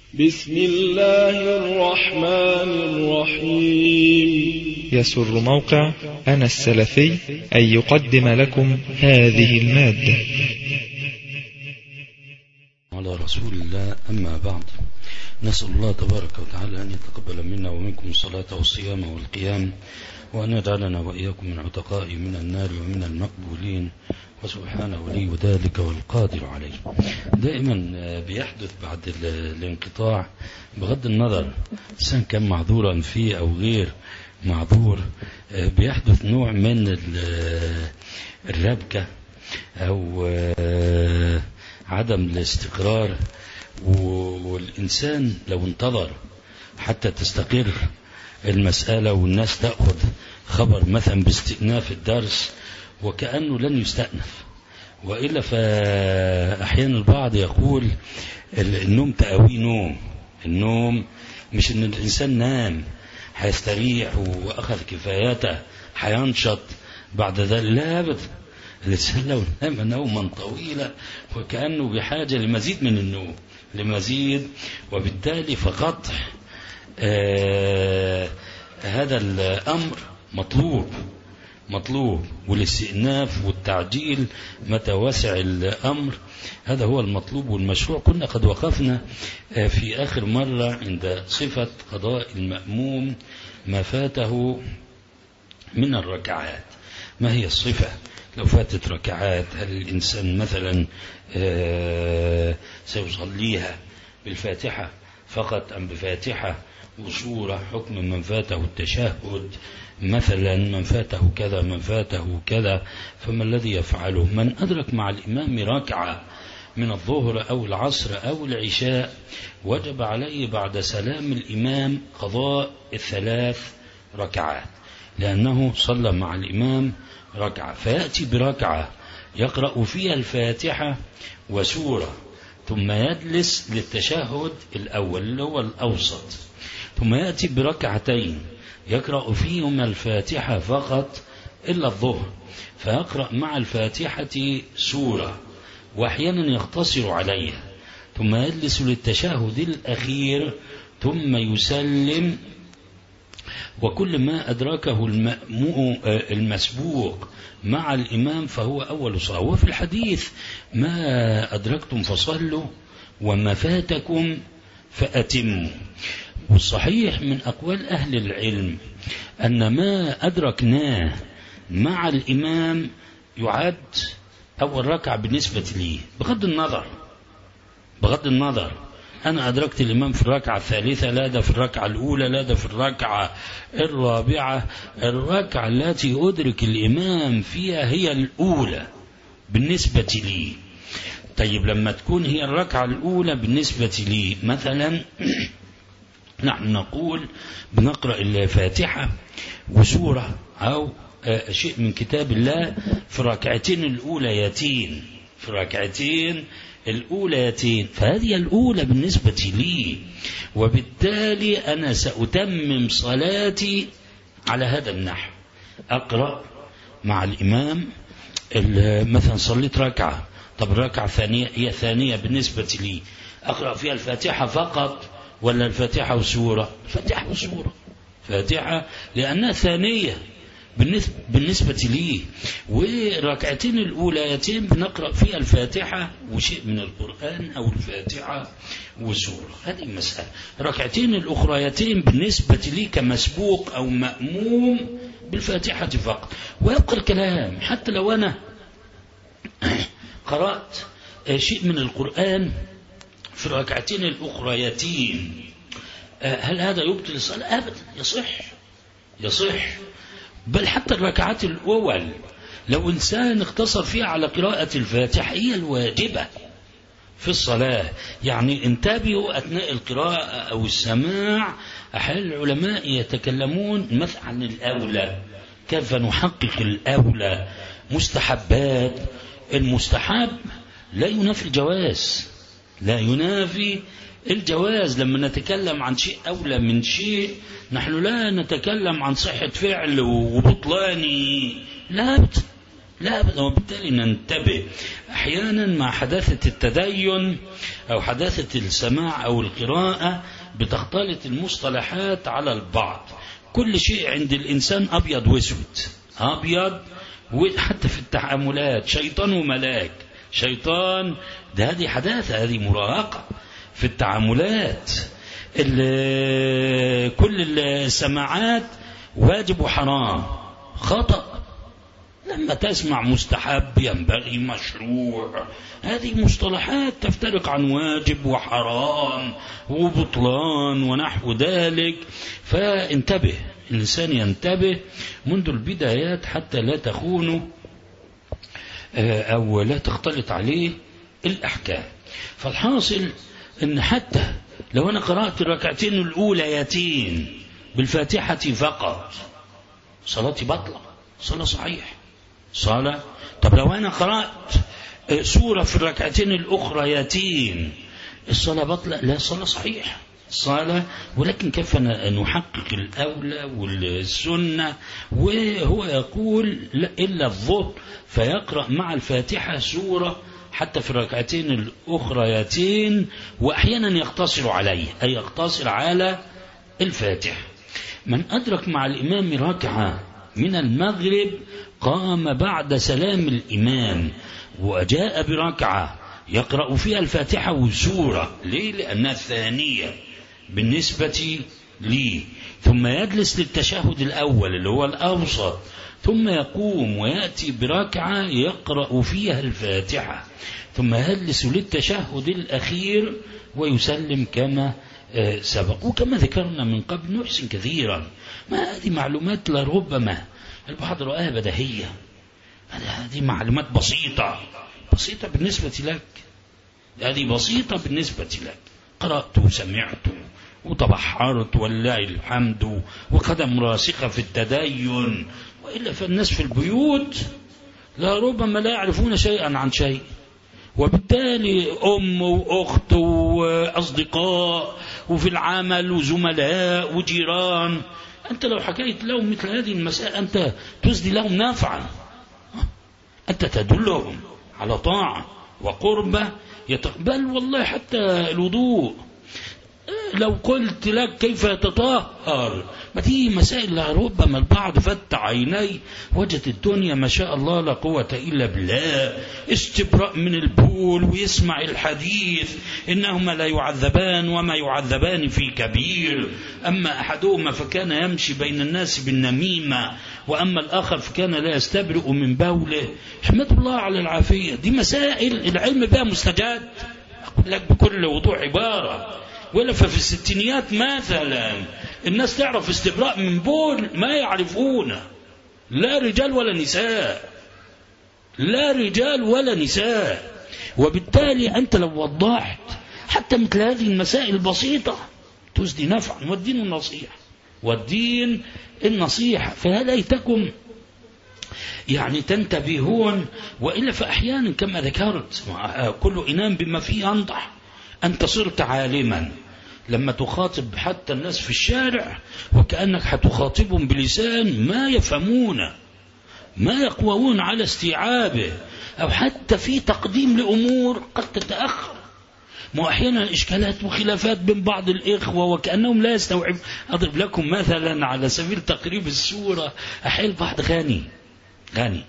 بسم الله الرحمن الرحيم يسر موقع أنا السلفي أن يقدم لكم هذه المادة على رسول الله أما بعد نسأل الله تبارك وتعالى أن يتقبل منا ومنكم الصلاة والصيام والقيام وأن يجعلنا وإياكم من عتقاء من النار ومن المقبولين وسبحانه ولي ذلك والقادر عليه دائما بيحدث بعد الانقطاع بغض النظر الإنسان كان معذورا فيه أو غير معذور بيحدث نوع من الربكة أو عدم الاستقرار والإنسان لو انتظر حتى تستقر المسألة والناس تأخذ خبر مثلا باستئناف الدرس وكأنه لن يستأنف وإلا فأحيانا البعض يقول النوم تأوي نوم النوم مش ان الإنسان نام هيستريح وأخذ كفايته هينشط بعد ذلك لا أبدا الإنسان لو نام نوما طويلا وكأنه بحاجة لمزيد من النوم لمزيد وبالتالي فقطع آه هذا الأمر مطلوب مطلوب والاستئناف والتعجيل متى وسع الأمر هذا هو المطلوب والمشروع كنا قد وقفنا في آخر مرة عند صفة قضاء المأموم ما فاته من الركعات ما هي الصفة لو فاتت ركعات هل الإنسان مثلا سيصليها بالفاتحة فقط أم بفاتحة وصورة حكم من فاته التشهد مثلا من فاته كذا من فاته كذا فما الذي يفعله من أدرك مع الإمام ركعة من الظهر أو العصر أو العشاء وجب عليه بعد سلام الإمام قضاء الثلاث ركعات لأنه صلى مع الإمام ركعة فيأتي بركعة يقرأ فيها الفاتحة وسورة ثم يجلس للتشهد الأول اللي هو الأوسط ثم يأتي بركعتين يقرأ فيهما الفاتحة فقط إلا الظهر فيقرأ مع الفاتحة سورة وأحيانا يقتصر عليها ثم يجلس للتشهد الأخير ثم يسلم وكل ما أدركه المسبوق مع الإمام فهو أول صلاة وفي الحديث ما أدركتم فصلوا وما فاتكم فأتموا والصحيح من أقوال أهل العلم أن ما أدركناه مع الإمام يعد أول ركعة بالنسبة لي بغض النظر بغض النظر أنا أدركت الإمام في الركعة الثالثة لا ده في الركعة الأولى لا ده في الركعة الرابعة الركعة التي أدرك الإمام فيها هي الأولى بالنسبة لي طيب لما تكون هي الركعة الأولى بالنسبة لي مثلا نحن نقول بنقرأ الفاتحة وسورة أو شيء من كتاب الله في الركعتين الأوليتين في الركعتين الأوليتين فهذه الأولى بالنسبة لي وبالتالي أنا سأتمم صلاتي على هذا النحو أقرأ مع الإمام مثلا صليت ركعة طب الركعة الثانية هي ثانية بالنسبة لي أقرأ فيها الفاتحة فقط ولا الفاتحة وسورة الفاتحة وسورة فاتحة لأنها ثانية بالنسبة لي والركعتين الأوليتين بنقرأ فيها الفاتحة وشيء من القرآن أو الفاتحة وسورة هذه مسألة ركعتين الأخريتين بالنسبة لي كمسبوق أو مأموم بالفاتحة فقط ويبقى الكلام حتى لو أنا قرأت شيء من القرآن في الركعتين الأخريتين هل هذا يبطل الصلاة أبدا يصح يصح بل حتى الركعات الأول لو إنسان اقتصر فيها على قراءة الفاتحة هي الواجبة في الصلاة يعني انتبهوا أثناء القراءة أو السماع أحيانا العلماء يتكلمون مثلا عن الأولى كيف نحقق الأولى مستحبات المستحب لا ينافي الجواز لا ينافي الجواز لما نتكلم عن شيء أولى من شيء نحن لا نتكلم عن صحة فعل وبطلانه لا لا وبالتالي ننتبه أحيانا مع حداثة التدين أو حداثة السماع أو القراءة بتختلط المصطلحات على البعض كل شيء عند الإنسان أبيض وأسود أبيض وحتى في التعاملات شيطان وملاك شيطان ده هذه حداثة هذه مراهقة في التعاملات كل السماعات واجب وحرام خطأ لما تسمع مستحب ينبغي مشروع هذه مصطلحات تفترق عن واجب وحرام وبطلان ونحو ذلك فانتبه الإنسان ينتبه منذ البدايات حتى لا تخونه أو لا تختلط عليه الأحكام فالحاصل أن حتى لو أنا قرأت الركعتين الأوليتين بالفاتحة فقط صلاتي بطلة صلاة صحيح صلاة طب لو أنا قرأت سورة في الركعتين الأخريتين الصلاة بطلة لا الصلاة صحيح الصلاة ولكن كيف نحقق الأولى والسنة وهو يقول لا إلا الظهر فيقرأ مع الفاتحة سورة حتى في الركعتين الأخريتين وأحيانا يقتصر عليه أي يقتصر على الفاتحة من أدرك مع الإمام ركعة من المغرب قام بعد سلام الإمام وجاء بركعة يقرأ فيها الفاتحة وسورة ليه؟ لأنها الثانية بالنسبة لي ثم يجلس للتشهد الأول اللي هو الأوسط ثم يقوم ويأتي بركعة يقرأ فيها الفاتحة ثم يجلس للتشهد الأخير ويسلم كما سبق وكما ذكرنا من قبل نحسن كثيرا ما هذه معلومات لربما البعض رآها بديهية هذه معلومات بسيطة بسيطة بالنسبة لك هذه بسيطة بالنسبة لك قرأت وسمعت وتبحرت ولله الحمد وقدم راسخة في التدين وإلا فالناس في البيوت لا ربما لا يعرفون شيئا عن شيء وبالتالي أم وأخت وأصدقاء وفي العمل وزملاء وجيران أنت لو حكيت لهم مثل هذه المسائل أنت تسدي لهم نافعا أنت تدلهم على طاعة وقربة بل والله حتى الوضوء لو قلت لك كيف يتطهر ما دي مسائل ربما البعض فتح عيني وجد الدنيا ما شاء الله لا قوة إلا بالله استبراء من البول ويسمع الحديث إنهما لا يعذبان وما يعذبان في كبير أما أحدهما فكان يمشي بين الناس بالنميمة وأما الآخر فكان لا يستبرئ من بوله احمد الله على العافية دي مسائل العلم بها مستجد أقول لك بكل وضوح عبارة ولا ففي الستينيات مثلا الناس تعرف استبراء من بول ما يعرفونه لا رجال ولا نساء لا رجال ولا نساء وبالتالي أنت لو وضحت حتى مثل هذه المسائل البسيطة تسدي نفعا والدين النصيحة والدين النصيحة فليتكم يعني تنتبهون وإلا فأحيانا كما ذكرت كل إنام بما فيه ينضح أنت صرت عالما لما تخاطب حتى الناس في الشارع وكأنك هتخاطبهم بلسان ما يفهمونه ما يقوون على استيعابه أو حتى في تقديم لأمور قد تتأخر ما أحيانا إشكالات وخلافات بين بعض الإخوة وكأنهم لا يستوعب أضرب لكم مثلا على سبيل تقريب السورة أحيانا البعض غني غني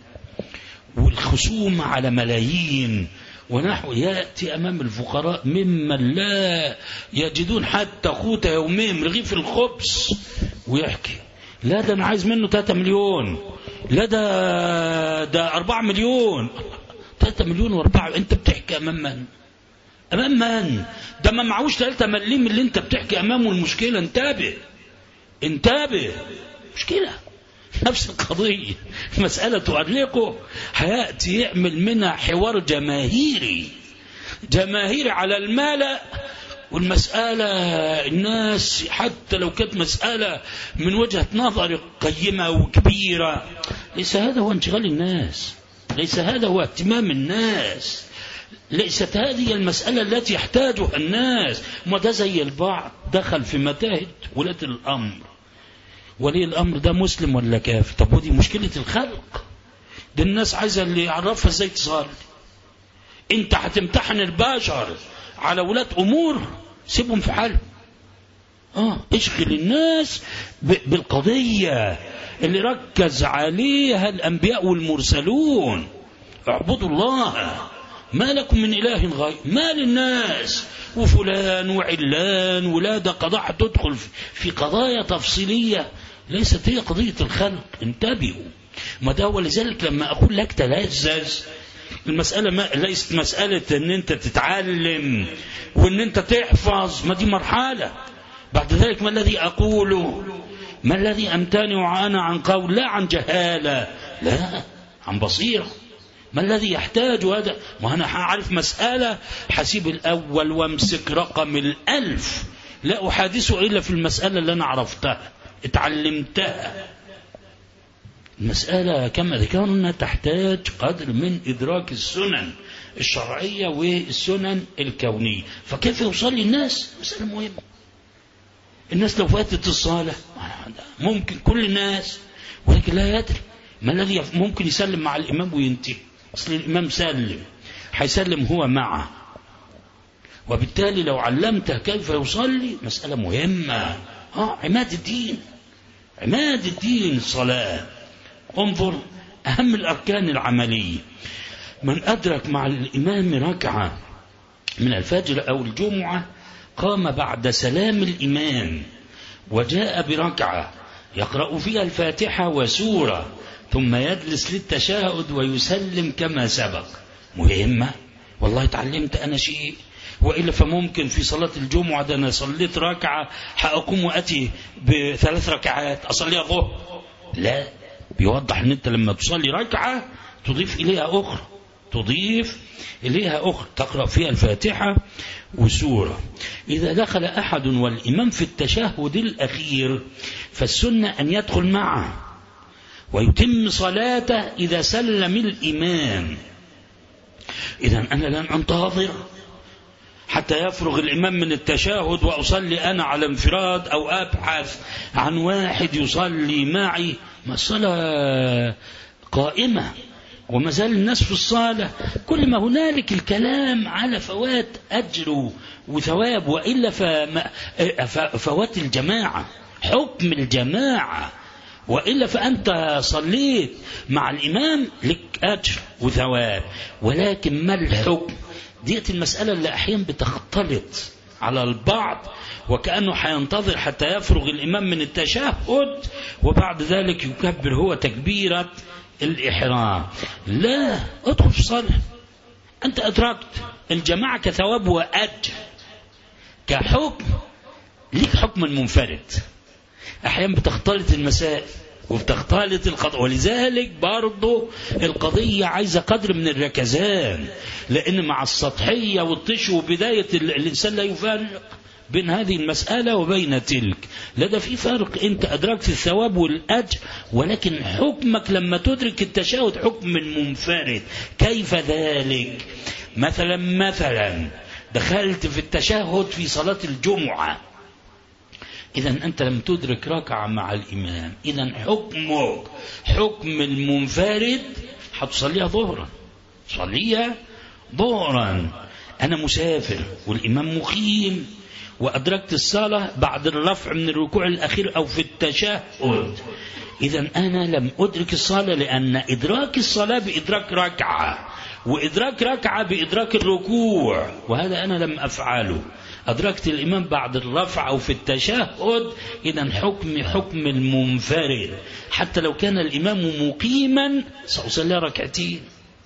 والخصوم على ملايين ونحو يأتي أمام الفقراء ممن لا يجدون حتى قوت يومهم رغيف الخبز ويحكي لا ده أنا عايز منه 3 مليون لا ده ده 4 مليون 3 مليون وأربعة أنت بتحكي أمام من؟ أمام من؟ ده ما معهوش 3 مليم اللي أنت بتحكي أمامه المشكلة انتبه انتبه مشكلة نفس القضية مسألة تؤرقه هيأتي يعمل منها حوار جماهيري جماهيري على الملأ والمسألة الناس حتى لو كانت مسألة من وجهة نظر قيمة وكبيرة ليس هذا هو انشغال الناس ليس هذا هو اهتمام الناس ليست هذه المسألة التي يحتاجها الناس ما ده زي البعض دخل في متاهة ولاة الأمر ولي الأمر ده مسلم ولا كافر طب ودي مشكلة الخلق ده الناس عايزة اللي يعرفها ازاي تصلي انت هتمتحن البشر على ولاة امور سيبهم في حالهم اه اشغل الناس بالقضية اللي ركز عليها الانبياء والمرسلون اعبدوا الله ما لكم من اله غير ما للناس وفلان وعلان ولا ده قضاء هتدخل في قضايا تفصيلية ليست هي قضية الخلق انتبهوا ما ده ولذلك لما أقول لك تلذذ المسألة ما ليست مسألة ان انت تتعلم وان انت تحفظ ما دي مرحلة بعد ذلك ما الذي أقوله ما الذي أمتنع أنا عن قول لا عن جهالة لا عن بصيرة ما الذي يحتاج هذا ما أنا هعرف مسألة حسيب الأول وامسك رقم الألف لا أحادثه إلا في المسألة اللي أنا عرفتها اتعلمتها المسألة كما ذكرنا تحتاج قدر من إدراك السنن الشرعية والسنن الكونية فكيف يصلي الناس مسألة مهمة الناس لو فاتت الصلاة ممكن كل الناس ولكن لا يدري ما الذي ممكن يسلم مع الإمام وينتهي أصل الإمام سلم هيسلم هو معه وبالتالي لو علمته كيف يصلي مسألة مهمة آه عماد الدين عماد الدين الصلاة انظر أهم الأركان العملية من أدرك مع الإمام ركعة من الفجر أو الجمعة قام بعد سلام الإمام وجاء بركعة يقرأ فيها الفاتحة وسورة ثم يجلس للتشهد ويسلم كما سبق مهمة والله تعلمت أنا شيء وإلا فممكن في صلاة الجمعة ده أنا صليت ركعة هأقوم وأتي بثلاث ركعات أصليها ظهر لا بيوضح أن أنت لما تصلي ركعة تضيف إليها أخرى تضيف إليها أخرى تقرأ فيها الفاتحة وسورة إذا دخل أحد والإمام في التشهد الأخير فالسنة أن يدخل معه ويتم صلاته إذا سلم الإمام إذا أنا لن أنتظر حتى يفرغ الإمام من التشهد وأصلي أنا على انفراد أو أبحث عن واحد يصلي معي ما الصلاة قائمة وما زال الناس في الصالة كل ما هنالك الكلام على فوات أجر وثواب وإلا فوات الجماعة حكم الجماعة وإلا فأنت صليت مع الإمام لك أجر وثواب ولكن ما الحكم ديت المسألة اللي أحيانا بتختلط على البعض وكأنه حينتظر حتى يفرغ الإمام من التشهد وبعد ذلك يكبر هو تكبيرة الإحرام لا ادخل في صلاة أنت أدركت الجماعة كثواب وأجر كحكم ليك حكم المنفرد أحيانا بتختلط المسائل وبتختلط القضاء ولذلك برضه القضية عايزة قدر من الركزان لأن مع السطحية والطش وبداية الإنسان لا يفرق بين هذه المسألة وبين تلك لا ده في فرق أنت أدركت الثواب والأجر ولكن حكمك لما تدرك التشهد حكم منفرد كيف ذلك مثلا مثلا دخلت في التشهد في صلاة الجمعة إذا أنت لم تدرك ركعة مع الإمام إذا حكمك حكم المنفرد هتصليها ظهرا صليها ظهرا أنا مسافر والإمام مقيم وأدركت الصلاة بعد الرفع من الركوع الأخير أو في التشهد إذا أنا لم أدرك الصلاة لأن إدراك الصلاة بإدراك ركعة وإدراك ركعة بإدراك الركوع وهذا أنا لم أفعله أدركت الإمام بعد الرفع أو في التشهد إذا حكم حكم المنفرد حتى لو كان الإمام مقيما سأصلي ركعتين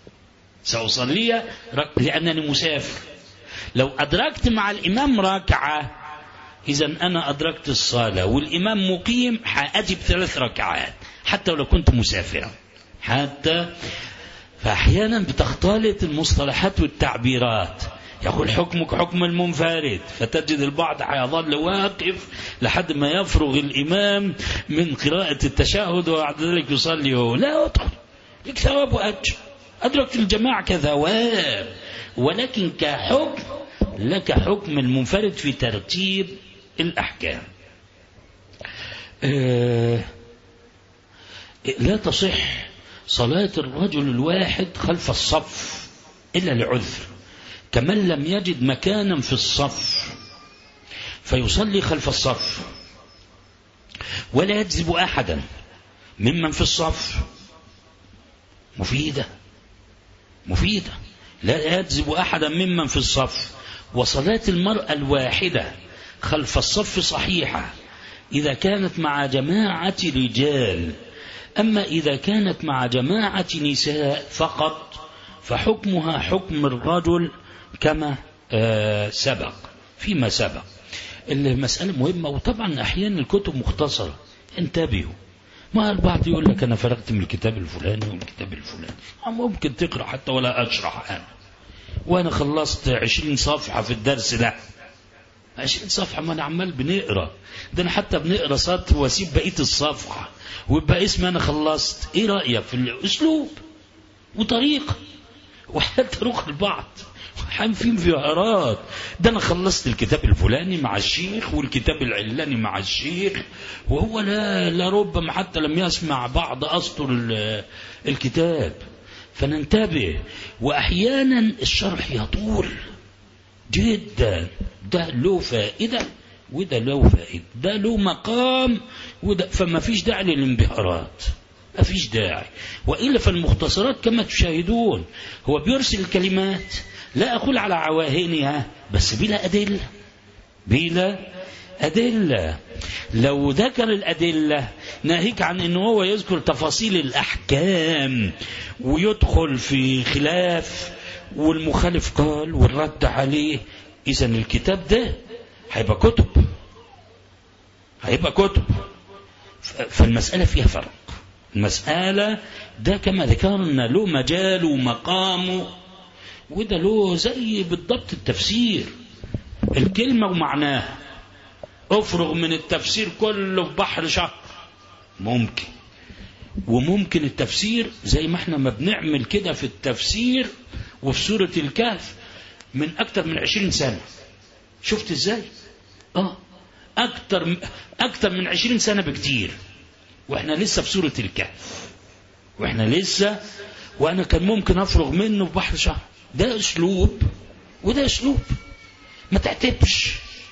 سأصلي رك... لأنني مسافر لو أدركت مع الإمام ركعة إذا أنا أدركت الصلاة والإمام مقيم حأجب ثلاث ركعات حتى لو كنت مسافرا حتى فأحيانا بتختلط المصطلحات والتعبيرات يقول حكمك حكم المنفرد فتجد البعض حيظل واقف لحد ما يفرغ الإمام من قراءة التشهد وبعد ذلك يصلي هو لا أدخل لك ثواب وأجر أدركت الجماعة كثواب ولكن كحكم لك حكم المنفرد في ترتيب الأحكام لا تصح صلاة الرجل الواحد خلف الصف إلا لعذر كمن لم يجد مكانا في الصف فيصلي خلف الصف ولا يجذب أحدا ممن في الصف مفيدة مفيدة لا يجذب أحدا ممن في الصف وصلاة المرأة الواحدة خلف الصف صحيحة إذا كانت مع جماعة رجال أما إذا كانت مع جماعة نساء فقط فحكمها حكم الرجل كما آه سبق فيما سبق المسألة مهمة وطبعا أحيانا الكتب مختصرة انتبهوا ما البعض يقول لك أنا فرغت من الكتاب الفلاني والكتاب الفلاني ممكن تقرأ حتى ولا أشرح أنا وأنا خلصت عشرين صفحة في الدرس ده عشرين صفحة ما أنا عمال بنقرأ ده أنا حتى بنقرأ سطر وأسيب بقية الصفحة ويبقى اسمي أنا خلصت إيه رأيك في الأسلوب وطريقة وحتى روح البعض حام في انفجارات ده انا خلصت الكتاب الفلاني مع الشيخ والكتاب العلاني مع الشيخ وهو لا لا ربما حتى لم يسمع بعض اسطر الكتاب فننتبه واحيانا الشرح يطول جدا ده له فائده وده له فائده ده له مقام وده فما فيش داعي للانبهارات ما فيش داعي وإلا فالمختصرات كما تشاهدون هو بيرسل الكلمات لا أقول على عواهنها بس بلا أدلة بلا أدلة لو ذكر الأدلة ناهيك عن أنه هو يذكر تفاصيل الأحكام ويدخل في خلاف والمخالف قال والرد عليه إذا الكتاب ده هيبقى كتب هيبقى كتب فالمسألة فيها فرق المسألة ده كما ذكرنا له مجال ومقامه وده له زي بالضبط التفسير الكلمة ومعناها افرغ من التفسير كله في بحر شهر ممكن وممكن التفسير زي ما احنا ما بنعمل كده في التفسير وفي سورة الكهف من أكتر من عشرين سنة شفت ازاي اه أكتر, أكتر من عشرين سنة بكتير واحنا لسه في سورة الكهف واحنا لسه وانا كان ممكن افرغ منه في بحر شهر ده اسلوب وده اسلوب ما تعتبش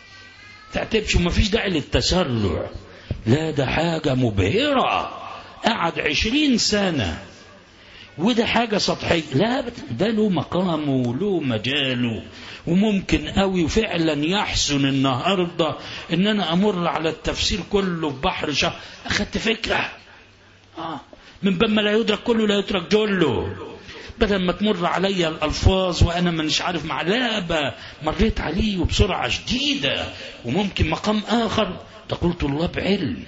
تعتبش وما فيش داعي للتسرع لا ده حاجة مبهرة قعد عشرين سنة وده حاجة سطحية لا ده له مقامه وله مجاله وممكن قوي وفعلا يحسن النهاردة ان انا امر على التفسير كله في بحر شهر اخدت فكرة آه. من باب ما لا يدرك كله لا يترك جله بدل ما تمر علي الألفاظ وأنا مش عارف مع لابة مريت عليه وبسرعة شديدة وممكن مقام آخر تقول طلاب علم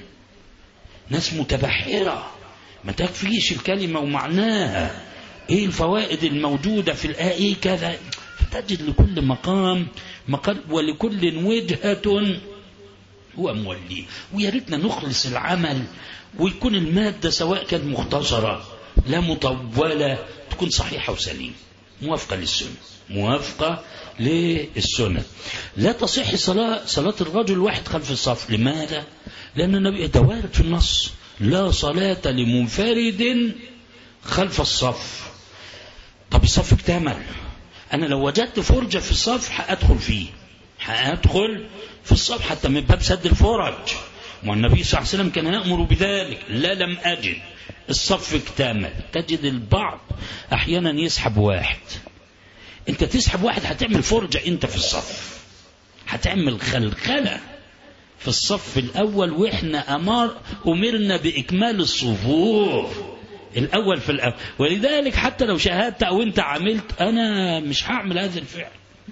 ناس متبحرة ما تكفيش الكلمة ومعناها ايه الفوائد الموجودة في الآية كذا فتجد لكل مقام مقال ولكل وجهة هو موليه ويا ريتنا نخلص العمل ويكون المادة سواء كانت مختصرة لا مطولة تكون صحيحة وسليمة موافقة للسنة موافقة للسنة لا تصح صلاة, صلاة الرجل الواحد خلف الصف لماذا؟ لأن النبي ده وارد في النص لا صلاة لمنفرد خلف الصف طب الصف اكتمل أنا لو وجدت فرجة في الصف هأدخل فيه هأدخل في الصف حتى من باب سد الفرج والنبي صلى الله عليه وسلم كان يأمر بذلك لا لم أجد الصف اكتمل تجد البعض أحيانا يسحب واحد انت تسحب واحد هتعمل فرجة انت في الصف هتعمل خلخلة في الصف الأول وإحنا أمر أمرنا بإكمال الصفوف الأول في الأول ولذلك حتى لو شاهدت أو أنت عملت أنا مش هعمل هذا الفعل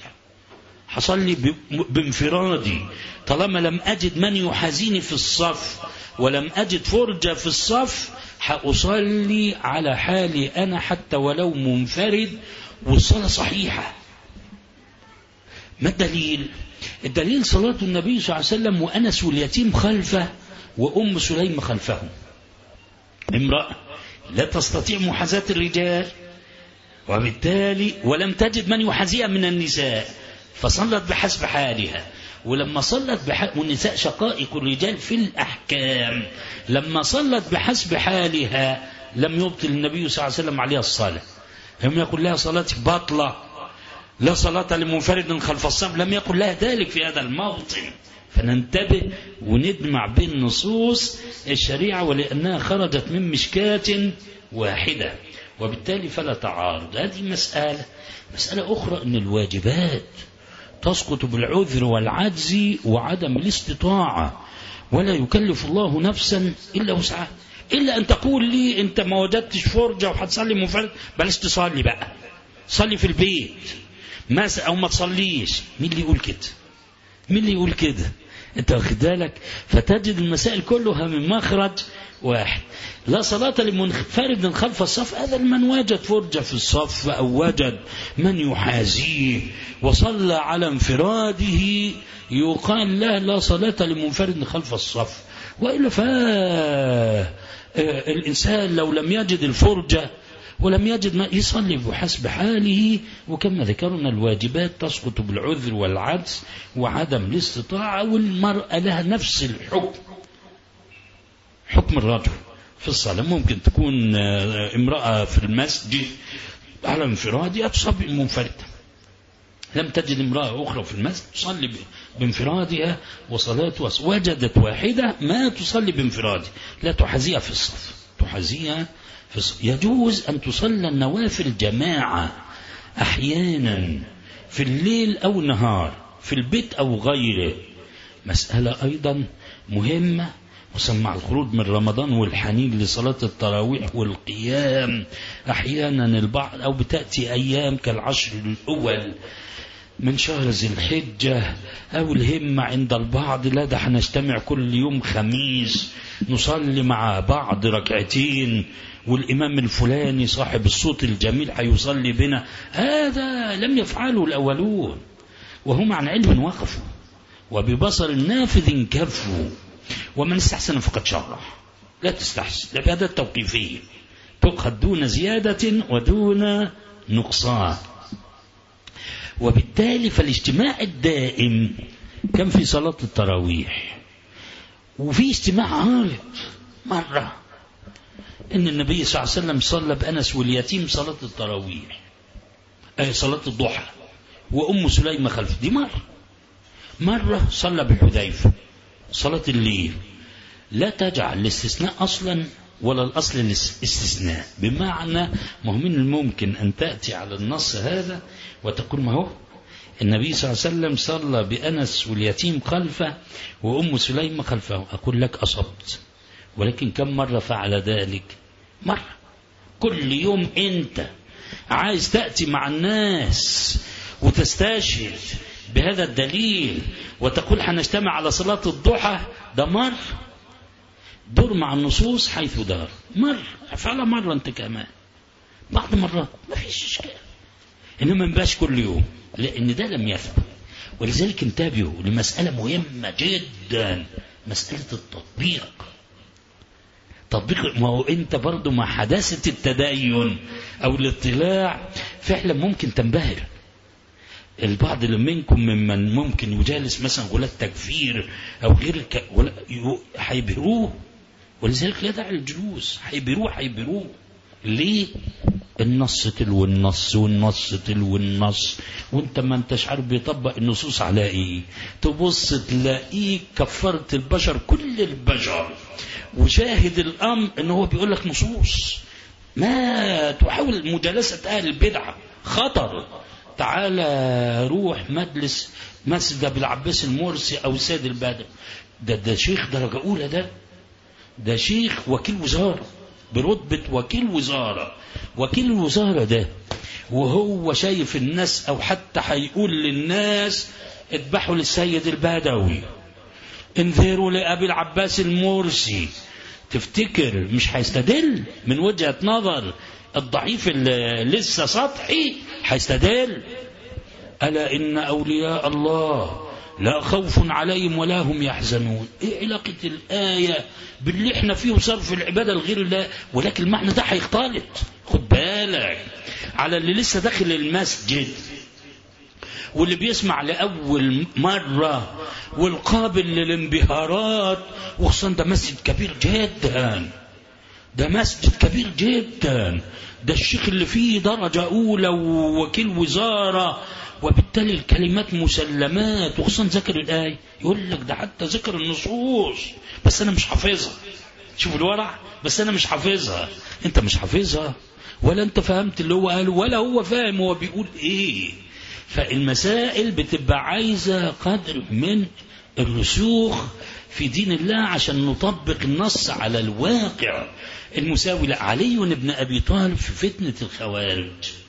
حصل لي بانفرادي طالما لم أجد من يحازيني في الصف ولم أجد فرجة في الصف هأصلي على حالي أنا حتى ولو منفرد والصلاة صحيحة ما الدليل الدليل صلاة النبي صلى الله عليه وسلم وأنس اليتيم خلفه وأم سليم خلفه امرأة لا تستطيع محاذاة الرجال وبالتالي ولم تجد من يحاذيها من النساء فصلت بحسب حالها ولما صلت بحسب والنساء شقائق الرجال في الأحكام لما صلت بحسب حالها لم يبطل النبي صلى الله عليه وسلم عليها الصلاة لم يقل لها صلاتك باطلة لا صلاة لمنفرد خلف الصف لم يقل لها ذلك في هذا الموطن فننتبه وندمع بين نصوص الشريعة ولأنها خرجت من مشكاة واحدة وبالتالي فلا تعارض هذه مسألة مسألة أخرى أن الواجبات تسقط بالعذر والعجز وعدم الاستطاعة ولا يكلف الله نفسا إلا وسعها إلا أن تقول لي أنت ما وجدتش فرجة وهتصلي منفرد بلاش تصلي بقى صلي في البيت ما أو ما تصليش مين اللي يقول كده مين اللي يقول كده انت واخد بالك فتجد المسائل كلها من مخرج واحد لا صلاة لمنفرد خلف الصف هذا من وجد فرجة في الصف أو وجد من يحازيه وصلى على انفراده يقال له لا صلاة لمنفرد خلف الصف وإلا فالإنسان لو لم يجد الفرجة ولم يجد ما يصلي بحسب حاله وكما ذكرنا الواجبات تسقط بالعذر والعجز وعدم الاستطاعة والمرأة لها نفس الحكم حكم الرجل في الصلاة ممكن تكون امرأة في المسجد على انفرادها تصلي منفردة لم تجد امرأة أخرى في المسجد تصلي بانفرادها وصلاتها وجدت واحدة ما تصلي بانفرادها لا تحازيها في الصف تحازيها في الصف يجوز أن تصلى النوافل جماعة أحيانا في الليل أو النهار في البيت أو غيره مسألة أيضا مهمة وسمع الخروج من رمضان والحنين لصلاة التراويح والقيام أحيانا البعض أو بتأتي أيام كالعشر الأول من شهر ذي الحجة أو الهمة عند البعض لا ده هنجتمع كل يوم خميس نصلي مع بعض ركعتين والإمام الفلاني صاحب الصوت الجميل هيصلي بنا هذا لم يفعله الأولون وهم عن علم وقفوا وببصر نافذ كفوا ومن استحسن فقد شرح لا تستحسن العبادات توقيفية تؤخذ دون زيادة ودون نقصان وبالتالي فالاجتماع الدائم كان في صلاة التراويح وفي اجتماع عارض مرة إن النبي صلى الله عليه وسلم صلى بأنس واليتيم صلاة التراويح أي صلاة الضحى وأم سليمة خلف دي مرة مرة صلى بحذيفة صلاة الليل لا تجعل الاستثناء أصلا ولا الأصل الاستثناء بمعنى ما هو من الممكن أن تأتي على النص هذا وتقول ما هو النبي صلى الله عليه وسلم صلى بأنس واليتيم خلفه وأم سليمة خلفه أقول لك أصبت ولكن كم مرة فعل ذلك مرة كل يوم أنت عايز تأتي مع الناس وتستشهد بهذا الدليل وتقول هنجتمع على صلاة الضحى ده مر دور مع النصوص حيث دار مر افعلها مرة انت كمان بعض مرات ما فيش اشكال انما ما بقاش كل يوم لان ده لم يثبت ولذلك انتبهوا لمسألة مهمة جدا مسألة التطبيق تطبيق ما هو انت برضه مع حداثة التدين او الاطلاع فعلا ممكن تنبهر البعض منكم ممن ممكن يجالس مثلا غلاة تكفير او غير ك... هيبهروه ولذلك لا داعي للجلوس هيبهروه هيبهروه ليه؟ النص تلو النص والنص تلو النص وانت ما انتش عارف بيطبق النصوص على ايه تبص تلاقيه كفرت البشر كل البشر وشاهد الامر ان هو بيقول لك نصوص ما تحاول مجالسة اهل البدعة خطر تعالى روح مجلس مسجد ابو العباس المرسي او سيد البدر ده ده شيخ درجة اولى ده ده شيخ وكيل وزارة برتبة وكيل وزارة وكيل الوزارة ده وهو شايف الناس او حتى هيقول للناس اذبحوا للسيد البدوي انذروا لأبي العباس المرسي تفتكر مش هيستدل من وجهة نظر الضعيف اللي لسه سطحي هيستدل ألا إن أولياء الله لا خوف عليهم ولا هم يحزنون ايه علاقة الآية باللي احنا فيه صرف العبادة لغير الله ولكن المعنى ده هيختلط خد بالك على اللي لسه داخل المسجد واللي بيسمع لأول مرة والقابل للانبهارات وخصوصا ده مسجد كبير جدا ده مسجد كبير جدا ده الشيخ اللي فيه درجة أولى ووكيل وزارة وبالتالي الكلمات مسلمات وخصوصا ذكر الآية يقول لك ده حتى ذكر النصوص بس أنا مش حافظها شوف الورع بس أنا مش حافظها أنت مش حافظها ولا أنت فهمت اللي هو قاله ولا هو فاهم هو بيقول إيه فالمسائل بتبقى عايزة قدر من الرسوخ في دين الله عشان نطبق النص على الواقع المساوي لا علي بن أبي طالب في فتنة الخوارج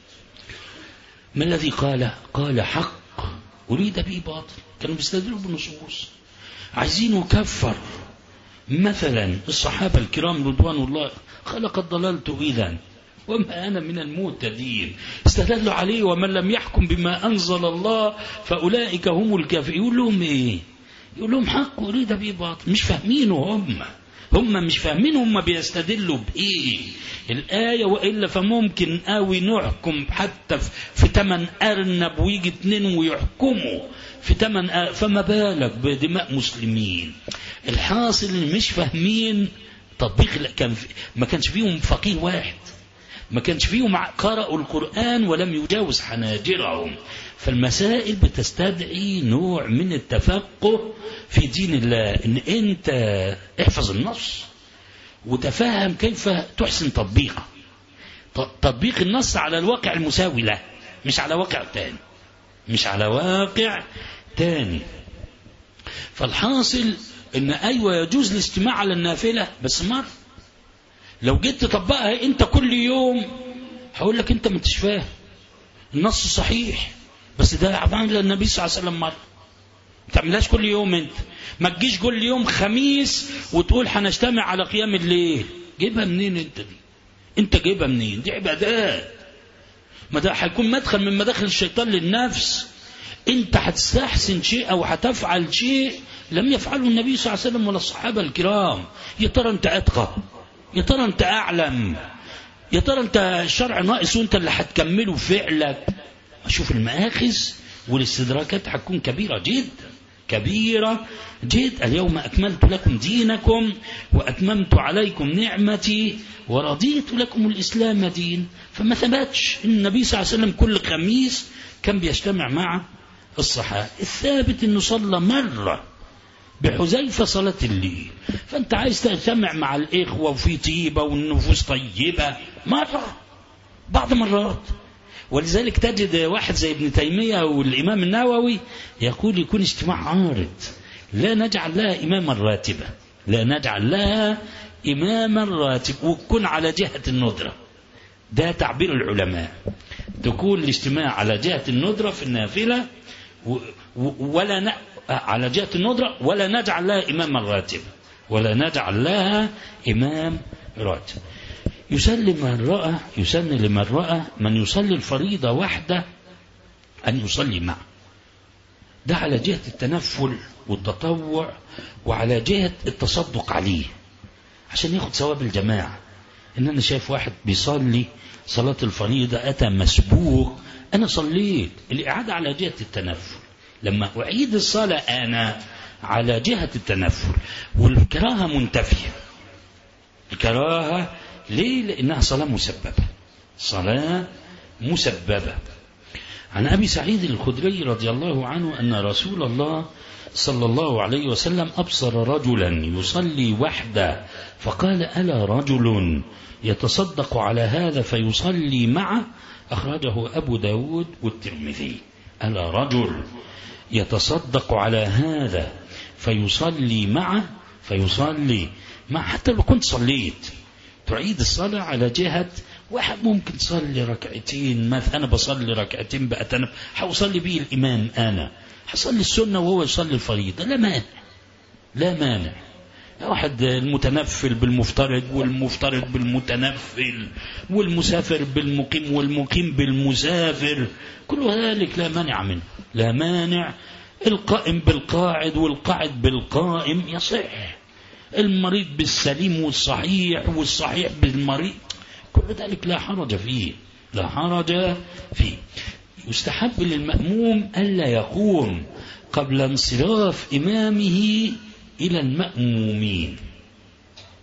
ما الذي قال قال حق أريد به باطل كانوا بيستدلوا بالنصوص عايزين يكفر مثلا الصحابة الكرام رضوان الله قال قد ضللت إذا وما أنا من المهتدين استدلوا عليه ومن لم يحكم بما أنزل الله فأولئك هم الكافرون يقول لهم إيه يقول لهم حق أريد به باطل مش فاهمينه هم هم مش فاهمين هم بيستدلوا بإيه الآية وإلا فممكن قوي نحكم حتى في تمن أرنب ويجي اتنين ويحكموا في تمن أرنب فما بالك بدماء مسلمين الحاصل اللي مش فاهمين تطبيق كان ما كانش فيهم فقيه واحد ما كانش فيهم قرأوا القرآن ولم يجاوز حناجرهم فالمسائل بتستدعي نوع من التفقه في دين الله ان انت احفظ النص وتفهم كيف تحسن تطبيقه تطبيق النص على الواقع المساوي له مش على واقع تاني مش على واقع تاني فالحاصل ان ايوه يجوز الاجتماع على النافله بس مره لو جيت تطبقها انت كل يوم هقول لك انت ما انتش فاهم النص صحيح بس ده عمل النبي صلى الله عليه وسلم مره ما تعملهاش كل يوم انت ما تجيش كل يوم خميس وتقول هنجتمع على قيام الليل جيبها منين انت دي انت جايبها منين دي عبادات ما ده هيكون مدخل من مداخل الشيطان للنفس انت هتستحسن شيء او هتفعل شيء لم يفعله النبي صلى الله عليه وسلم ولا الصحابه الكرام يا ترى انت اتقى يا ترى انت اعلم يا ترى انت الشرع ناقص وانت اللي هتكمله فعلك اشوف المآخذ والاستدراكات هتكون كبيره جدا كبيرة جدا اليوم أكملت لكم دينكم وأتممت عليكم نعمتي ورضيت لكم الإسلام دين فما ثبتش النبي صلى الله عليه وسلم كل خميس كان بيجتمع مع الصحابة الثابت أنه صلى مرة بحذيفة صلاة الليل فأنت عايز تجتمع مع الإخوة وفي طيبة والنفوس طيبة مرة بعض مرات ولذلك تجد واحد زي ابن تيمية والإمام النووي يقول يكون اجتماع عارض لا نجعل لها إماما راتبة لا نجعل لها إماما راتب وتكون على جهة الندرة ده تعبير العلماء تكون الاجتماع على جهة الندرة في النافلة ولا ن... على جهة الندرة ولا نجعل لها إماما راتبا ولا نجعل لها إمام راتب يسلم من رأى يسن لمن رأى من يصلي الفريضة وحده أن يصلي معه ده على جهة التنفل والتطوع وعلى جهة التصدق عليه عشان ياخد ثواب الجماعة إن أنا شايف واحد بيصلي صلاة الفريضة أتى مسبوق أنا صليت الإعادة على جهة التنفل لما أعيد الصلاة أنا على جهة التنفل والكراهة منتفية الكراهة ليه لأنها صلاة مسببة صلاة مسببة عن أبي سعيد الخدري رضي الله عنه أن رسول الله صلى الله عليه وسلم أبصر رجلا يصلي وحده فقال ألا رجل يتصدق على هذا فيصلي معه أخرجه أبو داود والترمذي ألا رجل يتصدق على هذا فيصلي معه فيصلي مع حتى لو كنت صليت تعيد الصلاة على جهة واحد ممكن تصلي ركعتين مثلا أنا بصلي ركعتين بقى أنا حوصلي بيه الإمام أنا حصلي السنة وهو يصلي الفريضة لا مانع لا مانع واحد المتنفل بالمفترض والمفترض بالمتنفل والمسافر بالمقيم والمقيم بالمسافر كل ذلك لا مانع منه لا مانع القائم بالقاعد والقاعد بالقائم يصح المريض بالسليم والصحيح والصحيح بالمريض كل ذلك لا حرج فيه لا حرج فيه يستحب للمأموم ألا يقوم قبل انصراف إمامه إلى المأمومين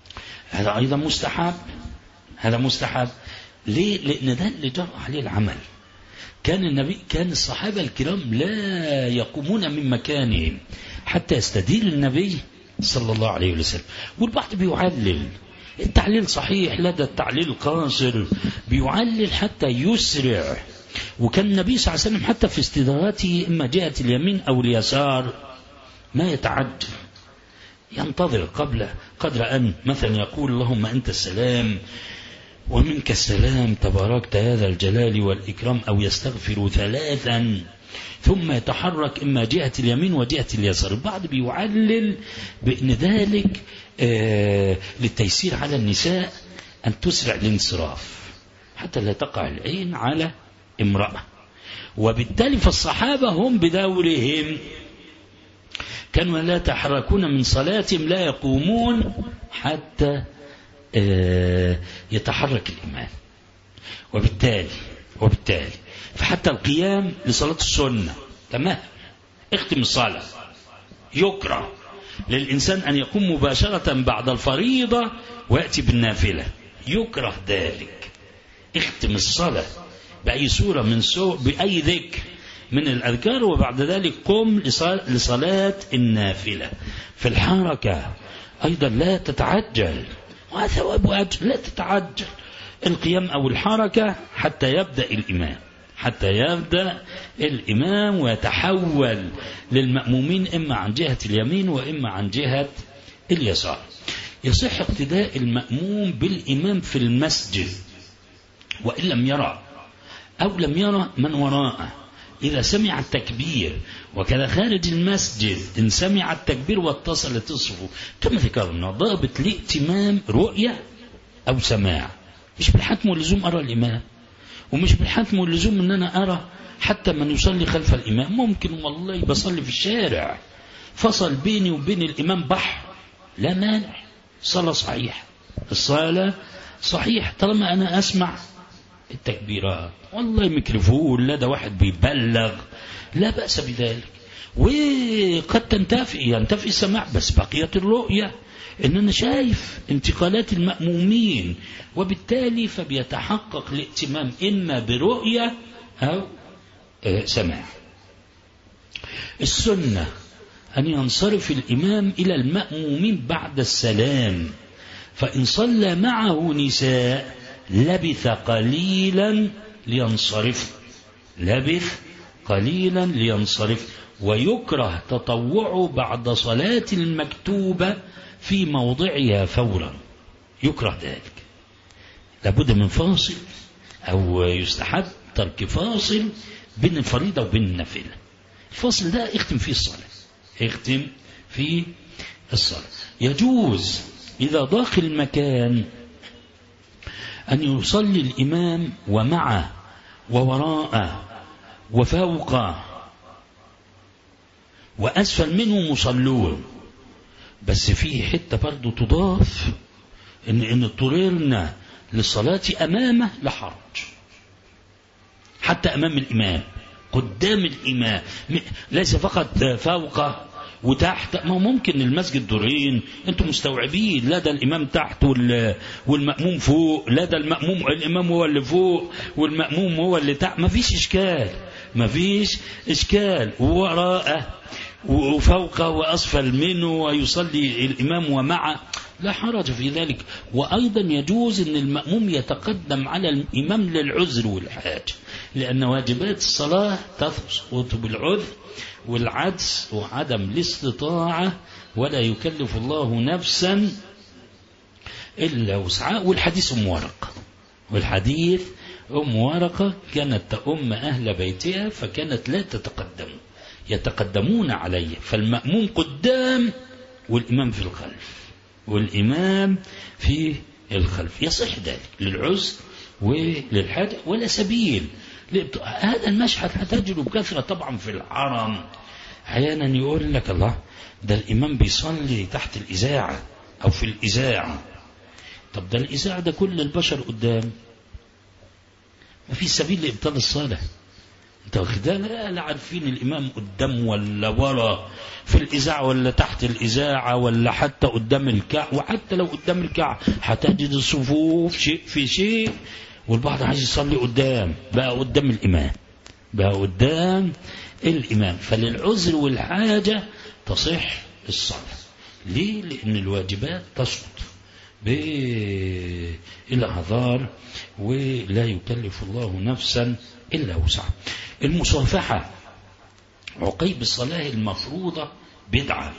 هذا أيضا مستحب هذا مستحب ليه لأن ده اللي جرى عليه العمل كان النبي كان الصحابة الكرام لا يقومون من مكانهم حتى يستدين النبي صلى الله عليه وسلم والبعض بيعلل التعليل صحيح لدى التعليل القاصر بيعلل حتى يسرع وكان النبي صلى الله عليه وسلم حتى في استداراته إما جهة اليمين أو اليسار ما يتعجل ينتظر قبل قدر أن مثلا يقول اللهم أنت السلام ومنك السلام تباركت هذا الجلال والإكرام أو يستغفر ثلاثا ثم يتحرك إما جهة اليمين وجهة اليسار البعض بيعلل بأن ذلك آه للتيسير على النساء أن تسرع الانصراف حتى لا تقع العين على امرأة وبالتالي فالصحابة هم بدورهم كانوا لا يتحركون من صلاتهم لا يقومون حتى يتحرك الإمام وبالتالي وبالتالي فحتى القيام لصلاة السنة تمام اختم الصلاة يكره للإنسان أن يقوم مباشرة بعد الفريضة ويأتي بالنافلة يكره ذلك اختم الصلاة بأي سورة من سو بأي ذكر من الأذكار وبعد ذلك قم لصلاة النافلة في الحركة أيضا لا تتعجل وثواب وأجر لا تتعجل القيام أو الحركة حتى يبدأ الإمام حتى يبدأ الإمام ويتحول للمأمومين إما عن جهة اليمين وإما عن جهة اليسار يصح اقتداء المأموم بالإمام في المسجد وإن لم يرى أو لم يرى من وراءه إذا سمع التكبير وكذا خارج المسجد إن سمع التكبير واتصلت الصفوف كما ذكرنا ضابط الائتمام رؤية أو سماع مش بالحتم واللزوم أرى الإمام ومش بالحتم واللزوم أن أنا أرى حتى من يصلي خلف الإمام ممكن والله بصلي في الشارع فصل بيني وبين الإمام بحر لا مانع صلاة صحيح الصلاة صحيح طالما أنا أسمع التكبيرات والله ميكروفون لا ده واحد بيبلغ لا بأس بذلك وقد تنتفي ينتفي السماع بس بقيت الرؤية ان انا شايف انتقالات المأمومين وبالتالي فبيتحقق الائتمام اما برؤية او سماع السنة ان ينصرف الامام الى المأمومين بعد السلام فان صلى معه نساء لبث قليلا لينصرف لبث قليلا لينصرف ويكره تطوعه بعد صلاة المكتوبة في موضعها فورا يكره ذلك لابد من فاصل أو يستحب ترك فاصل بين الفريضة وبين النافلة الفاصل ده اختم فيه الصلاة اختم فيه الصلاة يجوز إذا ضاق المكان أن يصلي الإمام ومعه ووراءه وفوقه وأسفل منه مصلون بس في حتة برضه تضاف إن إن اضطررنا للصلاة أمامه لحرج حتى أمام الإمام قدام الإمام ليس فقط فوقه وتحت ما ممكن المسجد دورين انتم مستوعبين لا ده الامام تحت والماموم فوق لا ده الماموم الامام هو اللي فوق والماموم هو اللي تحت ما فيش اشكال ما فيش اشكال ووراءه وفوقه واسفل منه ويصلي الامام ومعه لا حرج في ذلك وأيضا يجوز أن المأموم يتقدم على الإمام للعذر والحاجة لأن واجبات الصلاة تثبت بالعذر والعجز وعدم الاستطاعة ولا يكلف الله نفسا إلا وسعها والحديث أم ورقة والحديث أم ورقة كانت تأم أهل بيتها فكانت لا تتقدم يتقدمون عليه فالمأموم قدام والإمام في الخلف والإمام في الخلف يصح ذلك للعزر وللحاجة ولا سبيل هذا المشهد هتجده بكثرة طبعا في الحرم أحيانا يقول لك الله ده الإمام بيصلي تحت الإذاعة أو في الإذاعة طب ده الإذاعة ده كل البشر قدام ما في سبيل لإبطال الصلاة انت واخد لا, لا عارفين الامام قدام ولا ورا في الاذاعه ولا تحت الاذاعه ولا حتى قدام الكعب وحتى لو قدام الكعب هتجد الصفوف شيء في شيء والبعض عايز يصلي قدام بقى قدام الامام بقى قدام الامام فللعذر والحاجه تصح الصلاه ليه لان الواجبات تسقط بالاعذار ولا يكلف الله نفسا الا وسعها المصافحه عقيب الصلاه المفروضه بدعه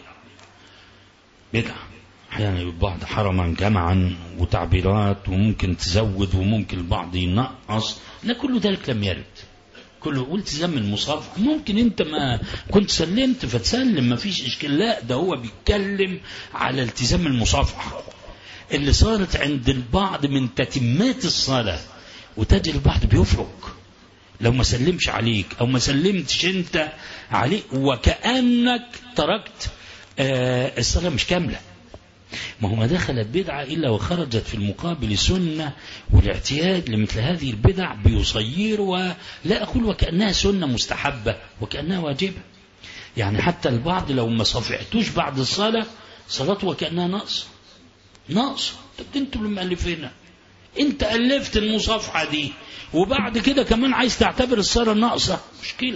بدعه احيانا البعض حرما جمعا وتعبيرات وممكن تزود وممكن البعض ينقص لا كل ذلك لم يرد كله قلت التزام المصافحة ممكن انت ما كنت سلمت فتسلم ما فيش اشكال لا ده هو بيتكلم على التزام المصافحة اللي صارت عند البعض من تتمات الصلاة وتجد البعض بيفرق لو ما سلمش عليك او ما سلمتش انت عليه وكأنك تركت آه الصلاة مش كاملة ما هو ما دخلت بدعة إلا وخرجت في المقابل سنة والاعتياد لمثل هذه البدع بيصير ولا أقول وكأنها سنة مستحبة وكأنها واجبة يعني حتى البعض لو ما صفعتوش بعد الصلاة صلاته وكأنها ناقصة ناقصة طب انتوا اللي مؤلفينها انت ألفت المصافحة دي وبعد كده كمان عايز تعتبر الصلاة ناقصة مشكلة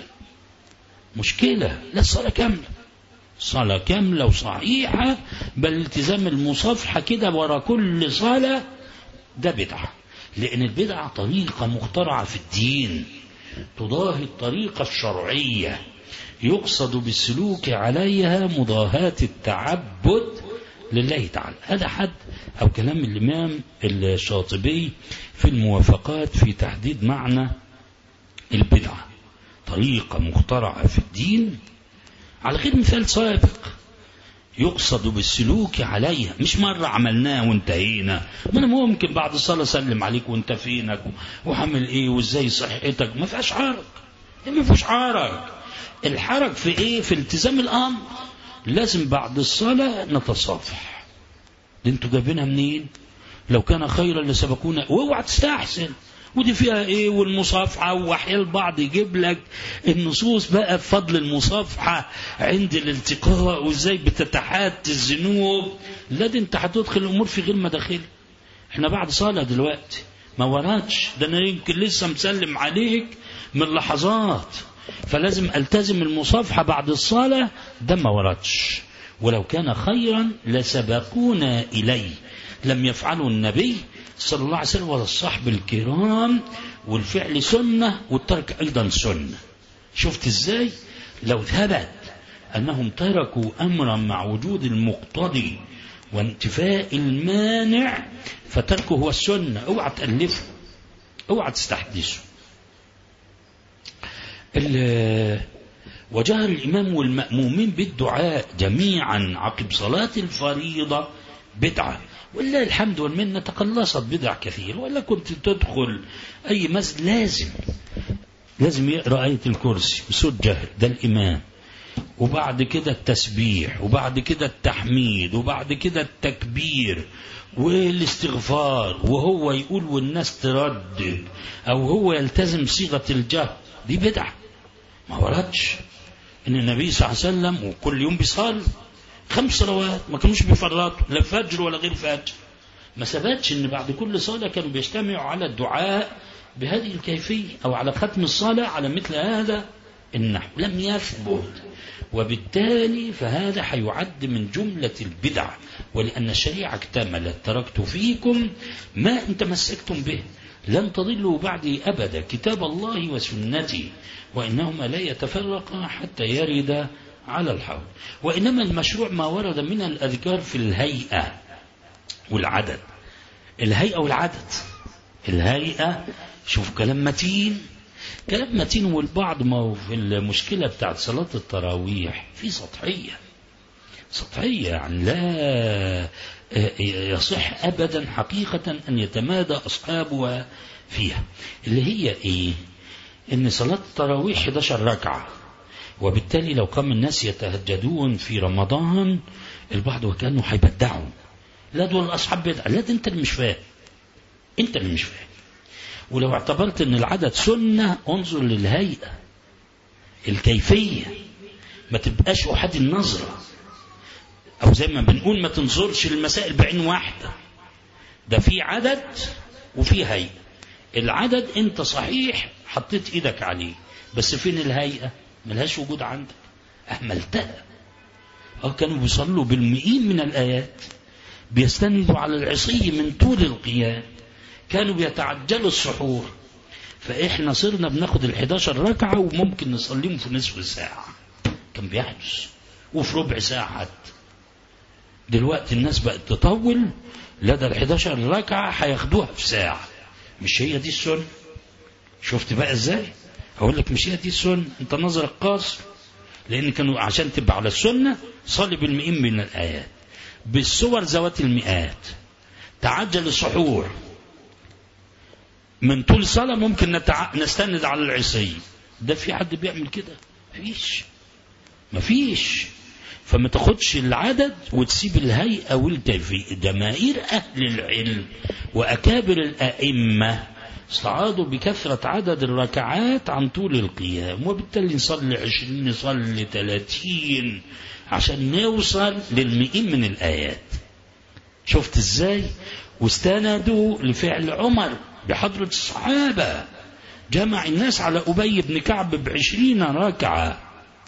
مشكلة لا الصلاة كاملة صلاة كاملة وصحيحة بل التزام المصافحة كده ورا كل صلاة ده بدعة لأن البدعة طريقة مخترعة في الدين تضاهي الطريقة الشرعية يقصد بالسلوك عليها مضاهاة التعبد لله تعالى هذا حد أو كلام الإمام الشاطبي في الموافقات في تحديد معنى البدعة طريقة مخترعة في الدين على غير مثال سابق يقصد بالسلوك عليها مش مرة عملناه وانتهينا ما انا ممكن بعد الصلاة اسلم عليك وانت فينك وعامل ايه وازاي صحتك ما فيهاش حرج ما فيهوش حرج الحرج في ايه في التزام الامر لازم بعد الصلاة نتصافح دي انتوا جايبينها منين لو كان خيرا لسبقونا واوعى تستحسن ودي فيها ايه والمصافحة واحيانا البعض يجيب لك النصوص بقى بفضل المصافحة عند الالتقاء وازاي بتتحات الذنوب لا دي انت هتدخل الامور في غير مداخل احنا بعد صلاة دلوقتي ما وراكش ده انا يمكن لسه مسلم عليك من لحظات فلازم التزم المصافحة بعد الصلاة ده ما وردش ولو كان خيرا لسبقونا إليه لم يفعله النبي صلى الله عليه وسلم ولا الصحب الكرام والفعل سنة والترك أيضا سنة شفت ازاي لو ثبت أنهم تركوا أمرا مع وجود المقتضي وانتفاء المانع فتركه هو السنة اوعى تألفه اوعى تستحدثه وجهر الإمام والمأمومين بالدعاء جميعا عقب صلاة الفريضة بدعة ولله الحمد والمنة تقلصت بدع كثير ولا كنت تدخل أي مسجد لازم لازم يقرأ آية الكرسي بصوت جهر ده الإمام وبعد كده التسبيح وبعد كده التحميد وبعد كده التكبير والاستغفار وهو يقول والناس تردد أو هو يلتزم صيغة الجهر دي بدعة ما وردش ان النبي صلى الله عليه وسلم وكل يوم بيصلي خمس صلوات ما كانوش بيفرطوا لا فجر ولا غير فجر ما ثبتش ان بعد كل صلاة كانوا بيجتمعوا على الدعاء بهذه الكيفية او على ختم الصلاة على مثل هذا النحو لم يثبت وبالتالي فهذا حيعد من جملة البدع ولأن الشريعة اكتملت تركت فيكم ما إن تمسكتم به لن تضلوا بعدي أبدا كتاب الله وسنتي وإنهما لا يتفرقا حتى يرد على الحوض وإنما المشروع ما ورد من الأذكار في الهيئة والعدد الهيئة والعدد الهيئة شوف كلام متين كلام متين والبعض ما هو في المشكلة بتاعت صلاة التراويح في سطحية سطحية يعني لا يصح أبدا حقيقة أن يتمادى أصحابها فيها اللي هي إيه إن صلاة التراويح 11 ركعة وبالتالي لو قام الناس يتهجدون في رمضان البعض وكانه هيبدعوا لا دول اصحاب بدعه لا ده انت اللي مش فاهم انت اللي مش فاهم ولو اعتبرت ان العدد سنه انظر للهيئه الكيفية ما تبقاش أحد النظرة أو زي ما بنقول ما تنظرش المسائل بعين واحدة ده في عدد وفي هيئة العدد انت صحيح حطيت ايدك عليه بس فين الهيئة ملهاش وجود عندك أهملتها أو كانوا بيصلوا بالمئين من الآيات بيستندوا على العصي من طول القيام كانوا بيتعجلوا السحور فإحنا صرنا بناخد الحداشر ركعة وممكن نصليهم في نصف ساعة كان بيحدث وفي ربع ساعة حتى دلوقتي الناس بقت تطول لدى الحداشر ركعة هياخدوها في ساعة مش هي دي السنة شفت بقى ازاي هقول لك مش هي دي السنة انت نظرك قاصر لان كانوا عشان تبقى على السنة صلي بالمئين من الآيات بالصور ذوات المئات تعجل السحور من طول صلاة ممكن نتع... نستند على العصي ده في حد بيعمل كده مفيش مفيش فما تاخدش العدد وتسيب الهيئة والكيفية جماهير أهل العلم وأكابر الأئمة استعاضوا بكثرة عدد الركعات عن طول القيام وبالتالي نصلي عشرين نصلي ثلاثين عشان نوصل للمئين من الآيات شفت ازاي واستندوا لفعل عمر بحضرة الصحابة جمع الناس على أبي بن كعب بعشرين ركعة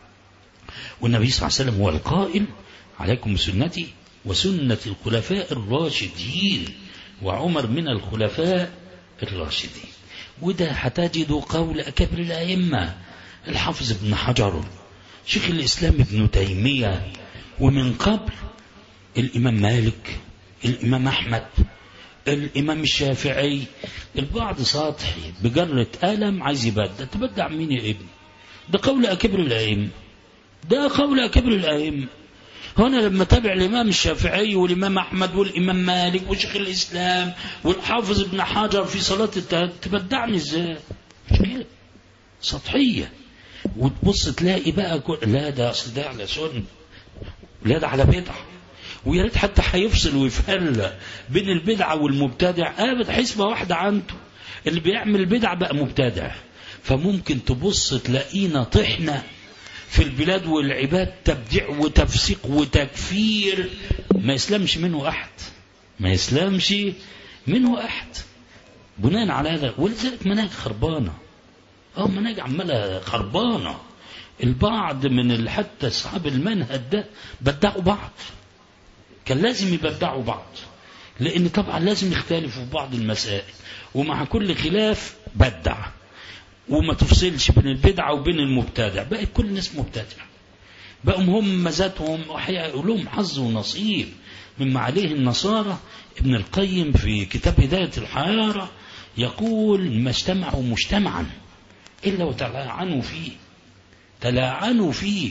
والنبي صلى الله عليه وسلم هو القائل عليكم بسنتي وسنة الخلفاء الراشدين وعمر من الخلفاء الراشدين وده هتجد قول أكابر الأئمة الحافظ ابن حجر شيخ الإسلام ابن تيمية ومن قبل الإمام مالك الإمام أحمد الإمام الشافعي البعض سطحي بجرة ألم عايز يبدع تبدع مين يا ابني ده قول أكبر الأئمة ده قول أكبر الأئمة هنا لما تابع الإمام الشافعي والإمام أحمد والإمام مالك وشيخ الإسلام والحافظ ابن حجر في صلاة التهجد تبدعني إزاي مش كده سطحية وتبص تلاقي بقى كل... لا ده أصل ده على سنة لا ده على بدعة ويا ريت حتى هيفصل ويفرق بين البدعة والمبتدع ابدا حسبة واحدة عنده اللي بيعمل بدعة بقى مبتدع فممكن تبص تلاقينا طحنا في البلاد والعباد تبديع وتفسيق وتكفير ما يسلمش منه أحد ما يسلمش منه أحد بناء على هذا ولذلك مناهج خربانة اه مناهج عمالة خربانة البعض من حتى أصحاب المنهج ده بدعوا بعض كان لازم يبدعوا بعض لأن طبعا لازم يختلفوا في بعض المسائل ومع كل خلاف بدع وما تفصلش بين البدعة وبين المبتدع بقت كل الناس مبتدع بقوا هم ذاتهم لهم حظ ونصيب مما عليه النصارى ابن القيم في كتاب هداية الحيارى يقول ما اجتمعوا مجتمعا إلا وتلاعنوا فيه تلاعنوا فيه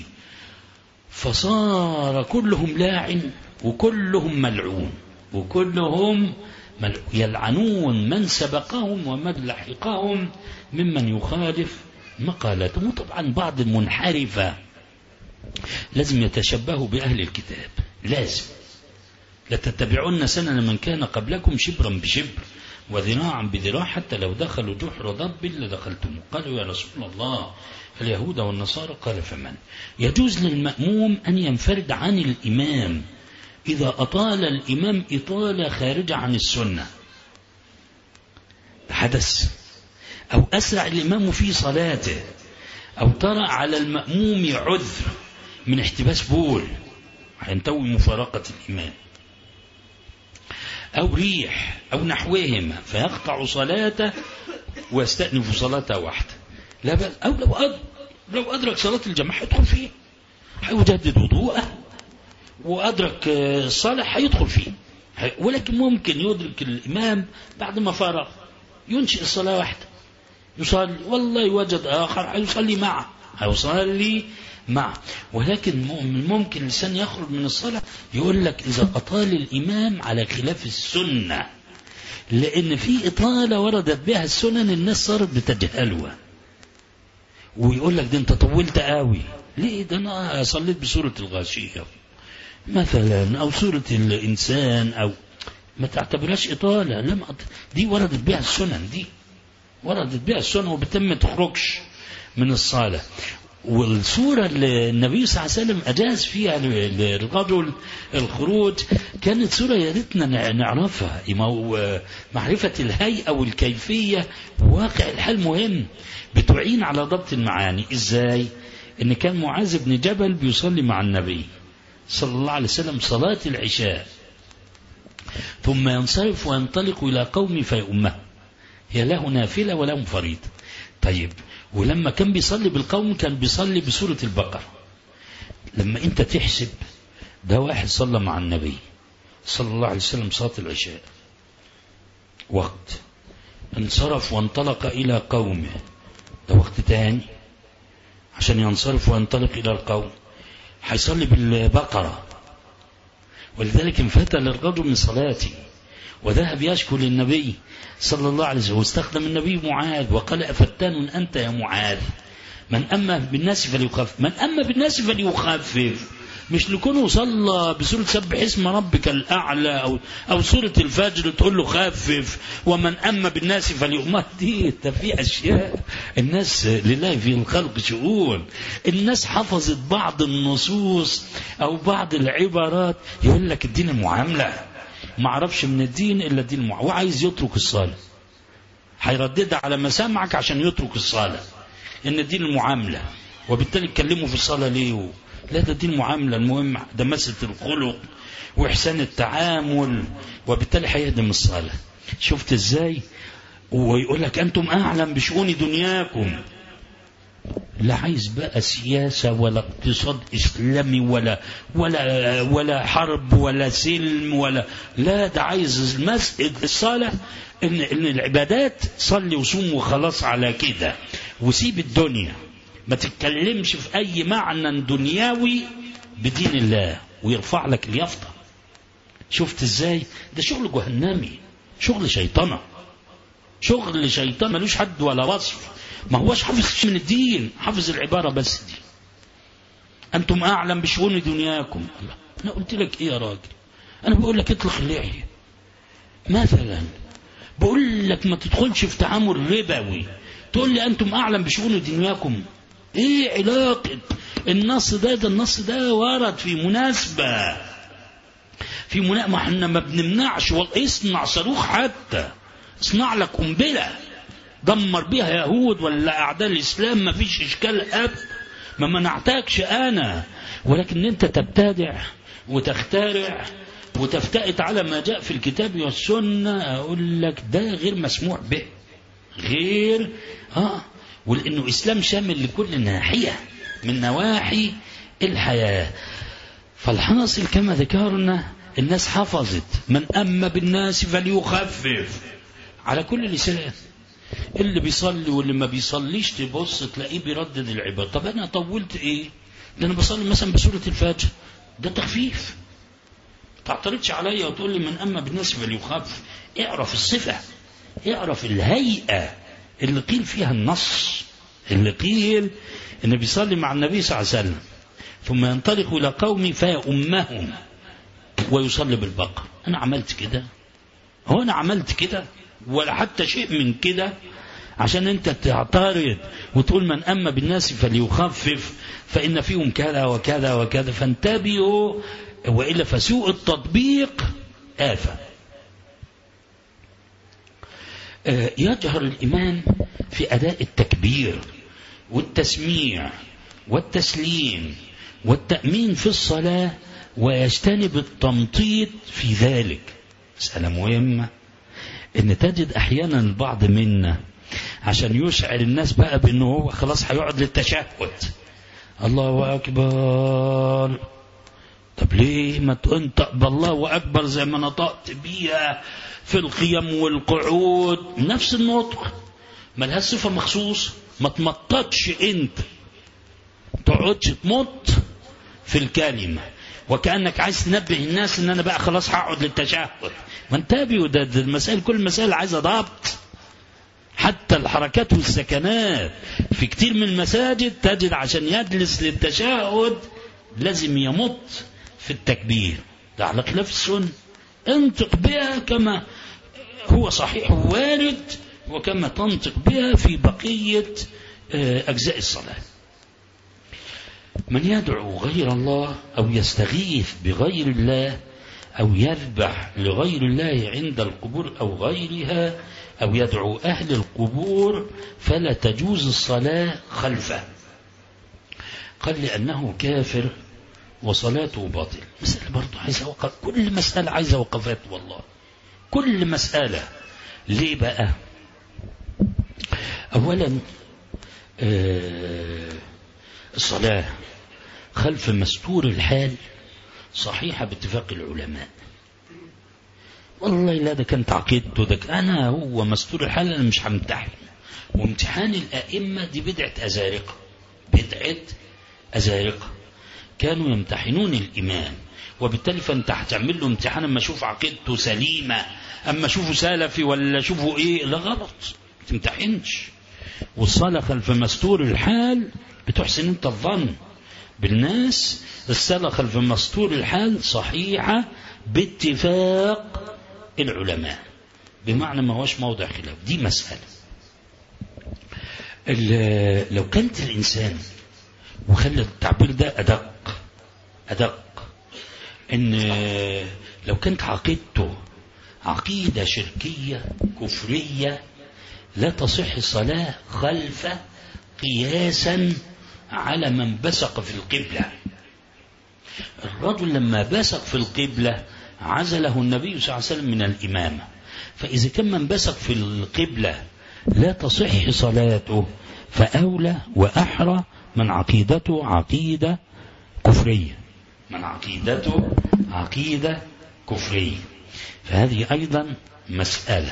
فصار كلهم لاعن وكلهم ملعون وكلهم ملعون يلعنون من سبقهم ومن لحقهم ممن يخالف مقالتهم وطبعا بعض المنحرفة لازم يتشبهوا بأهل الكتاب لازم لتتبعون سنن من كان قبلكم شبرا بشبر وذراعا بذراع حتى لو دخلوا جحر ضب لدخلتم قالوا يا رسول الله اليهود والنصارى قال فمن يجوز للمأموم أن ينفرد عن الإمام إذا أطال الإمام إطالة خارجة عن السنة حدث أو أسرع الإمام في صلاته أو طرأ على المأموم عذر من احتباس بول ينتوي مفارقة الإمام أو ريح أو نحوهما فيقطع صلاته ويستأنف صلاته وحده لا بل أو لو أدرك, لو أدرك صلاة الجماعة يدخل فيه هيجدد وضوءه وأدرك الصالح هيدخل فيه ولكن ممكن يدرك الإمام بعد ما فرغ ينشئ الصلاة واحدة يصلي والله يوجد آخر هيصلي معه هيصلي معه ولكن ممكن الإنسان يخرج من الصلاة يقول لك إذا أطال الإمام على خلاف السنة لأن في إطالة وردت بها السنن الناس صارت بتجهلها ويقول لك ده أنت طولت قوي ليه ده أنا صليت بسورة الغاشية مثلا أو سورة الإنسان أو ما تعتبرهاش إطالة لم أط... دي وردت بها السنن دي وردت بها السنن وبالتالي ما تخرجش من الصلاة والصورة اللي النبي صلى الله عليه وسلم أجاز فيها للرجل الخروج كانت صورة يا ريتنا نعرفها ما هو معرفة الهيئة والكيفية واقع الحال مهم بتعين على ضبط المعاني ازاي ان كان معاذ بن جبل بيصلي مع النبي صلى الله عليه وسلم صلاة العشاء ثم ينصرف وينطلق إلى قوم فيؤمه هي له نافلة ولهم فريضة طيب ولما كان بيصلي بالقوم كان بيصلي بسورة البقرة لما انت تحسب ده واحد صلى مع النبي صلى الله عليه وسلم صلاة العشاء وقت انصرف وانطلق إلى قومه ده وقت تاني عشان ينصرف وينطلق إلى القوم هيصلي بالبقرة ولذلك انفتل الرجل من صلاته وذهب يشكو للنبي صلى الله عليه وسلم واستخدم النبي معاذ وقال أفتان أنت يا معاذ من أما بالناس فليخفف من أما بالناس فليخفف مش لكونه صلى بسورة سبح اسم ربك الأعلى أو, أو سورة الفجر تقول له خفف ومن أما بالناس فليؤمه دي ده في أشياء الناس لله في الخلق شؤون الناس حفظت بعض النصوص أو بعض العبارات يقول لك الدين المعاملة ما عرفش من الدين إلا الدين المعاملة وعايز يترك الصلاة هيرددها على مسامعك عشان يترك الصلاة إن الدين المعاملة وبالتالي اتكلموا في الصلاة ليه لا ده دي المعاملة المهم ده مسألة الخلق وإحسان التعامل وبالتالي هيهدم الصلاة شفت إزاي ويقول لك أنتم أعلم بشؤون دنياكم لا عايز بقى سياسة ولا اقتصاد إسلامي ولا ولا ولا حرب ولا سلم ولا لا ده عايز المسجد الصالح إن إن العبادات صلي وصوم وخلاص على كده وسيب الدنيا ما تتكلمش في أي معنى دنياوي بدين الله ويرفع لك اليافطة شفت ازاي ده شغل جهنمي شغل شيطنة شغل شيطان ملوش حد ولا وصف ما هوش حافظ من الدين حافظ العبارة بس دي أنتم أعلم بشؤون دنياكم الله. أنا قلت لك إيه يا راجل أنا بقول لك اطلق اللحية مثلا بقول لك ما تدخلش في تعامل ربوي تقول لي أنتم أعلم بشؤون دنياكم ايه علاقة النص ده ده النص ده ورد في مناسبة في منا... ما احنا ما بنمنعش اصنع صاروخ حتى اصنع لك قنبلة دمر بيها يهود ولا اعداء الاسلام ما فيش اشكال اب ما منعتكش انا ولكن انت تبتدع وتخترع وتفتئت على ما جاء في الكتاب والسنة اقول لك ده غير مسموع به غير اه ولأنه إسلام شامل لكل ناحية من نواحي الحياة فالحاصل كما ذكرنا الناس حفظت من أما بالناس فليخفف على كل لسان اللي بيصلي واللي ما بيصليش تبص تلاقيه بيردد العبادة طب أنا طولت إيه ده أنا بصلي مثلا بسورة الفجر ده تخفيف تعترضش عليا وتقول لي من أما بالناس فليخفف اعرف الصفة اعرف الهيئة اللي قيل فيها النص اللي قيل ان بيصلي مع النبي صلى الله عليه وسلم ثم ينطلق الى قوم فيؤمهم ويصلي بالبقر انا عملت كده هو انا عملت كده ولا حتى شيء من كده عشان انت تعترض وتقول من اما بالناس فليخفف فان فيهم كذا وكذا وكذا فانتبهوا والا فسوء التطبيق آفة يجهر الإيمان في أداء التكبير والتسميع والتسليم والتأمين في الصلاة ويجتنب التمطيط في ذلك مسألة مهمة إن تجد أحيانا البعض منا عشان يشعر الناس بقى بأنه هو خلاص هيقعد للتشهد الله أكبر طب ليه ما تنطق بالله أكبر زي ما نطقت بيها في القيم والقعود نفس النطق ملهاش صفة مخصوص ما تمططش انت تقعدش تمط في الكلمة وكأنك عايز تنبه الناس ان انا بقى خلاص هقعد للتشهد ما انتبهوا ده, ده المسائل كل المسائل عايزة ضبط حتى الحركات والسكنات في كتير من المساجد تجد عشان يجلس للتشهد لازم يمط في التكبير ده على خلاف السنة انطق بها كما هو صحيح وارد وكما تنطق بها في بقية أجزاء الصلاة من يدعو غير الله أو يستغيث بغير الله أو يذبح لغير الله عند القبور أو غيرها أو يدعو أهل القبور فلا تجوز الصلاة خلفه قال لأنه كافر وصلاته باطل مسألة برضه عايزة وقف كل مسألة عايزة وقفات والله كل مسألة ليه بقى أولا آه الصلاة خلف مستور الحال صحيحة باتفاق العلماء والله لا ده كانت عقيدته ده أنا هو مستور الحال أنا مش همتحن وامتحان الأئمة دي بدعة أزارقة بدعة أزارقة كانوا يمتحنون الإمام وبالتالي فأنت هتعمل له امتحان أما أشوف عقيدته سليمة أما أشوفه سلفي ولا أشوفه إيه لا غلط تمتحنش والصلاة خلف مستور الحال بتحسن أنت الظن بالناس الصلاة خلف مستور الحال صحيحة باتفاق العلماء بمعنى ما هوش موضع خلاف دي مسألة لو كانت الإنسان وخلى التعبير ده أدق أدق إن لو كانت عقيدته عقيدة شركية كفرية لا تصح الصلاة خلف قياسا على من بسق في القبلة الرجل لما بسق في القبلة عزله النبي صلى الله عليه وسلم من الإمامة فإذا كان من بسق في القبلة لا تصح صلاته فأولى وأحرى من عقيدته عقيدة كفرية من عقيدته عقيدة كفرية فهذه أيضا مسألة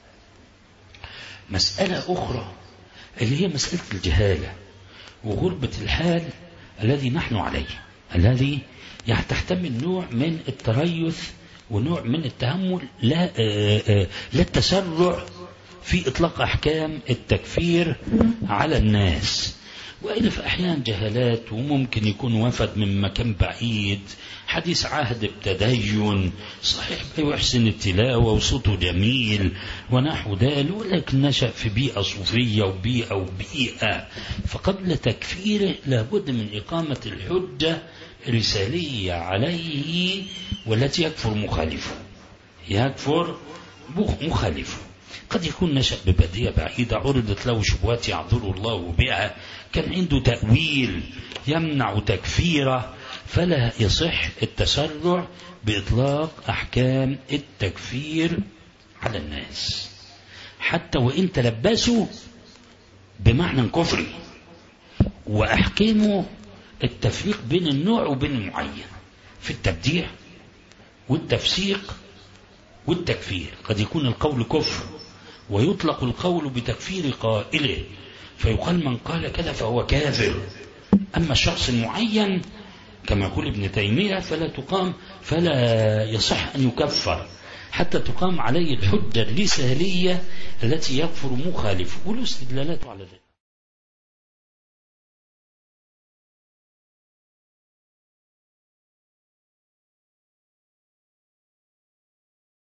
مسألة أخرى اللي هي مسألة الجهالة وغربة الحال الذي نحن عليه الذي يعني تحتمل نوع من التريث ونوع من التهمل لا لا التسرع في إطلاق أحكام التكفير على الناس وإلا في أحيان جهالات وممكن يكون وفد من مكان بعيد حديث عهد بتدين صحيح يحسن التلاوة وصوته جميل ونحو ذلك ولكن نشأ في بيئة صوفية وبيئة وبيئة فقبل تكفيره لابد من إقامة الحجة رسالية عليه والتي يكفر مخالفه يكفر مخالفه قد يكون نشأ ببدية بعيدة عرضت له شبهات يعذر الله بها كان عنده تأويل يمنع تكفيره فلا يصح التسرع بإطلاق أحكام التكفير على الناس حتى وإن تلبسوا بمعنى كفري وأحكموا التفريق بين النوع وبين المعين في التبديع والتفسيق والتكفير قد يكون القول كفر ويطلق القول بتكفير قائله فيقال من قال كذا فهو كافر أما الشخص المعين كما يقول ابن تيمية فلا تقام فلا يصح أن يكفر حتى تقام عليه الحجة الرسالية التي يكفر مخالفه وله استدلالاته على ذلك